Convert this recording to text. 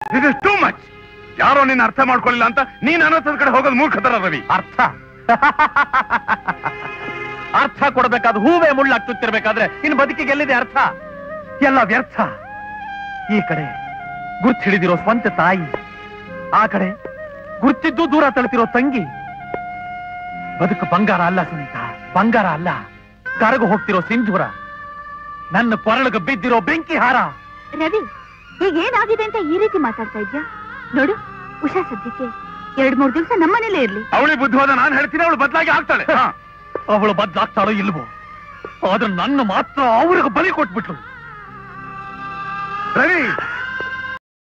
This is too much ಯಾರೋ ನಿನ್ನ ಅರ್ಥ ಮಾಡ್ಕೊಳ್ಳಿಲ್ಲ ಅಂತ ನೀನ್ ಅನರ್ಥದ ಕಡೆ ಹೋಗೋದು ಮೂರ್ಖತರ ರವಿ ಅರ್ಥ ಅರ್ಥ ಕೊಡಬೇಕಾದ ಹೂವೇ ಮುಳ್ಳಾಗ್ತುತ್ತಿರ್ಬೇಕಾದ್ರೆ ಇನ್ನು ಬದುಕಿಗೆ ಎಲ್ಲಿದೆ ಅರ್ಥ ಎಲ್ಲ ವ್ಯರ್ಥ ಈ ಕಡೆ ಗುರ್ತ್ ಹಿಡಿದಿರೋ ಸ್ವಂತ ತಾಯಿ ಆ ಕಡೆ ಗುರ್ತಿದ್ದು ದೂರ ತಳ್ತಿರೋ ತಂಗಿ ಬದುಕು ಬಂಗಾರ ಅಲ್ಲ ಸುನೀತ ಬಂಗಾರ ಅಲ್ಲ ಕರಗು ಹೋಗ್ತಿರೋ ಸಿಂಧೂರ ನನ್ನ ಕೊರಳಿಗೆ ಬಿದ್ದಿರೋ ಬೆಂಕಿ ಹಾರ ರವಿ ಈಗ ಏನಾಗಿದೆ ಅಂತ ಈ ರೀತಿ ಮಾತಾಡ್ತಾ ಇದ್ಯಾ ನೋಡು ಉಷಾ ಸದ್ಯಕ್ಕೆ ಎರಡ್ ಮೂರ್ ದಿವಸ ನಮ್ಮನೇಲೇ ಇರ್ಲಿ ಅವಳಿ ಬುದ್ಧಿವಾದ ನಾನು ಹೇಳ್ತೀನಿ ಅವಳು ಬದಲಾಗಿ ಆಗ್ತಾಳೆ ಹಾ. ಅವಳು ಬದ್ಲಾಗ್ತಾಳೋ ಇಲ್ವೋ ಆದ್ರೆ ನನ್ನ ಮಾತ್ರ ಅವ್ರಿಗೆ ಬಲಿ ಕೊಟ್ಬಿಟ್ಲು ರವಿ